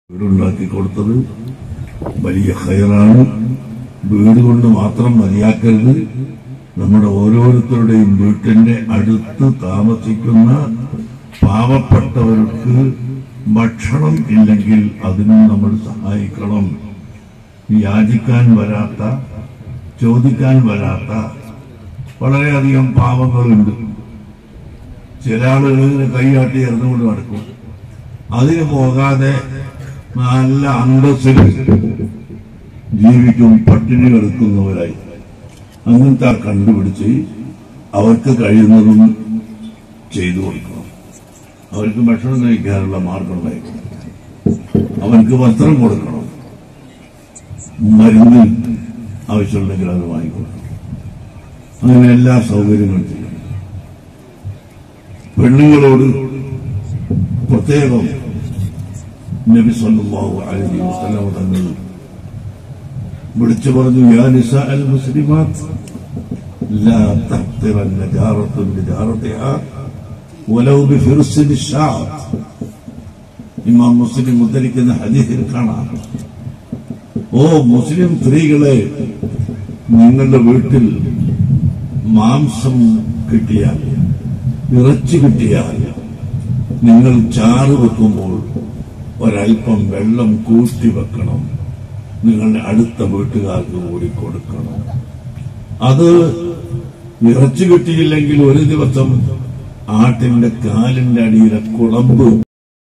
വീടുണ്ടാക്കി കൊടുത്തത് വലിയ ഹൈറാണ് വീട് കൊണ്ട് മാത്രം മതിയാക്കരുത് നമ്മുടെ ഓരോരുത്തരുടെയും വീട്ടിന്റെ അടുത്ത് താമസിക്കുന്ന പാവപ്പെട്ടവർക്ക് ഭക്ഷണം ഇല്ലെങ്കിൽ അതിനും നമ്മൾ സഹായിക്കണം യാചിക്കാൻ വരാത്ത ചോദിക്കാൻ വരാത്ത വളരെയധികം പാവങ്ങളുണ്ട് ചില ആളുകൾ ഇങ്ങനെ കൈയാട്ടി ഇറന്നുകൊണ്ട് നടക്കും അതിന് പോകാതെ നല്ല അന്തസ്സിൽ ജീവിക്കും പട്ടിണി കിടക്കുന്നവരായി അങ്ങനത്തെ ആ കണ്ടുപിടിച്ച് അവർക്ക് കഴിയുന്നതും ചെയ്തു കൊടുക്കണം അവർക്ക് ഭക്ഷണം കഴിക്കാനുള്ള മാർഗം ഉണ്ടായിരിക്കണം അവർക്ക് വസ്ത്രം കൊടുക്കണം മരുന്ന് ആവശ്യമുണ്ടെങ്കിൽ അത് വാങ്ങിക്കൊടുക്കണം അങ്ങനെ എല്ലാ സൗകര്യങ്ങളും ചെയ്യണം പെണ്ണുങ്ങളോട് പ്രത്യേകം നബി സല്ലല്ലാഹു അലൈഹി വസല്ലം തങ്ങൾ വിളിച്ചു പറഞ്ഞു യാ നിസാ അൽ മുസ്ലിമാത്ത് لا تحقرن جارة لجارتها ولو بفرس الشعر ഇമാം മുസ്ലിം ഉദ്ധരിക്കുന്ന ഹദീസിൽ കാണാം ഓ മുസ്ലിം സ്ത്രീകളെ നിങ്ങളുടെ വീട്ടിൽ മാംസം കിട്ടിയാൽ ഇറച്ചി കിട്ടിയാൽ നിങ്ങൾ ചാറ് വെക്കുമ്പോൾ ഒരൽപ്പം വെള്ളം കൂട്ടി വെക്കണം നിങ്ങളുടെ അടുത്ത വീട്ടുകാർക്ക് കൂടി കൊടുക്കണം അത് ഇറച്ചി കിട്ടിയില്ലെങ്കിൽ ഒരു ദിവസം ആട്ടിന്റെ കാലിന്റെ അടിയിലെ കുളമ്പ്